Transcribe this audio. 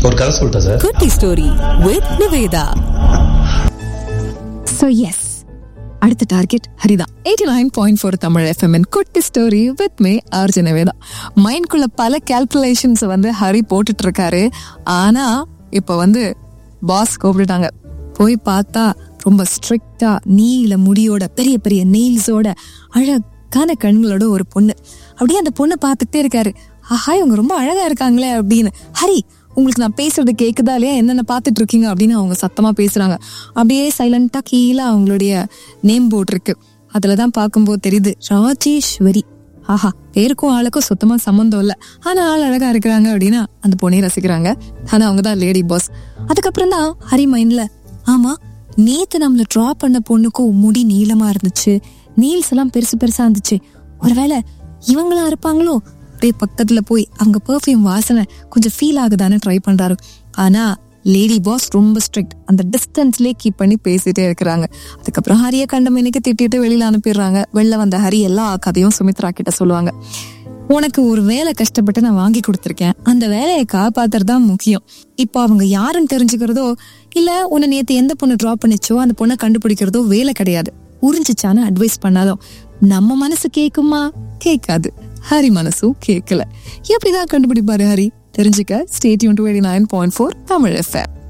ஒரு கதை சொல்லிட்டா சார் குட்டி story with Niveda so yes அடுத்த டார்கெட் ஹரிதான் eighty nine point four Tamil எஃப்எம்என் குட்டி ஸ்டோரி வித் மே அர்ஜுனவே தான் மைண்ட்குள்ள பல கேல்குலேஷன்ஸ் வந்து ஹரி போட்டுட்டு இருக்காரு ஆனா இப்போ வந்து பாஸ் கூப்பிட்டுட்டாங்க போய் பார்த்தா ரொம்ப ஸ்ட்ரிக்டா நீல முடியோட பெரிய பெரிய நெயில்ஸோட அழகான கண்களோட ஒரு பொண்ணு அப்படியே அந்த பொண்ணை பார்த்துக்கிட்டே இருக்காரு ஆஹா இவங்க ரொம்ப அழகா இருக்காங்களே அப்படின்னு ஹரி உங்களுக்கு நான் பேசுறது கேக்குதா இல்லையா என்னென்ன பார்த்துட்டு இருக்கீங்க அப்படின்னு அவங்க சத்தமா பேசுறாங்க அப்படியே சைலண்டா கீழே அவங்களுடைய நேம் போர்ட் இருக்கு அதுலதான் பார்க்கும்போது தெரியுது ராஜேஸ்வரி ஆஹா பேருக்கும் ஆளுக்கும் சுத்தமா சம்மந்தம் இல்ல ஆனா ஆள் அழகா இருக்கிறாங்க அப்படின்னா அந்த பொண்ணையும் ரசிக்கிறாங்க ஆனா அவங்க தான் லேடி பாஸ் அதுக்கப்புறம் தான் ஹரி மைண்ட்ல ஆமா நேத்து நம்மள டிரா பண்ண பொண்ணுக்கும் முடி நீளமா இருந்துச்சு நீல்ஸ் எல்லாம் பெருசு பெருசா இருந்துச்சு ஒருவேளை இவங்களா இருப்பாங்களோ அப்படியே பக்கத்துல போய் அவங்க பெர்ஃப்யூம் வாசனை கொஞ்சம் ஃபீல் ஆகுதான்னு ட்ரை பண்றாரு ஆனா லேடி பாஸ் ரொம்ப ஸ்ட்ரிக்ட் அந்த டிஸ்டன்ஸ்லயே கீப் பண்ணி பேசிட்டே இருக்கிறாங்க அதுக்கப்புறம் ஹரியை கண்டமேனிக்கு திட்டிட்டு வெளியில அனுப்பிடுறாங்க வெளில வந்த ஹரி எல்லா கதையும் சுமித்ரா கிட்ட சொல்லுவாங்க உனக்கு ஒரு வேலை கஷ்டப்பட்டு நான் வாங்கி கொடுத்துருக்கேன் அந்த வேலையை காப்பாத்துறது தான் முக்கியம் இப்போ அவங்க யாருன்னு தெரிஞ்சுக்கிறதோ இல்ல உன்னை நேத்து எந்த பொண்ணு ட்ராப் பண்ணிச்சோ அந்த பொண்ணை கண்டுபிடிக்கிறதோ வேலை கிடையாது உறிஞ்சிச்சான்னு அட்வைஸ் பண்ணாலும் நம்ம மனசு கேக்குமா கேட்காது ஹரி மனசும் கேட்கல எப்படிதான் கண்டுபிடிப்பாரு ஹரி தெரிஞ்சுக்க stay tuned to eighty nine point four Tamil FM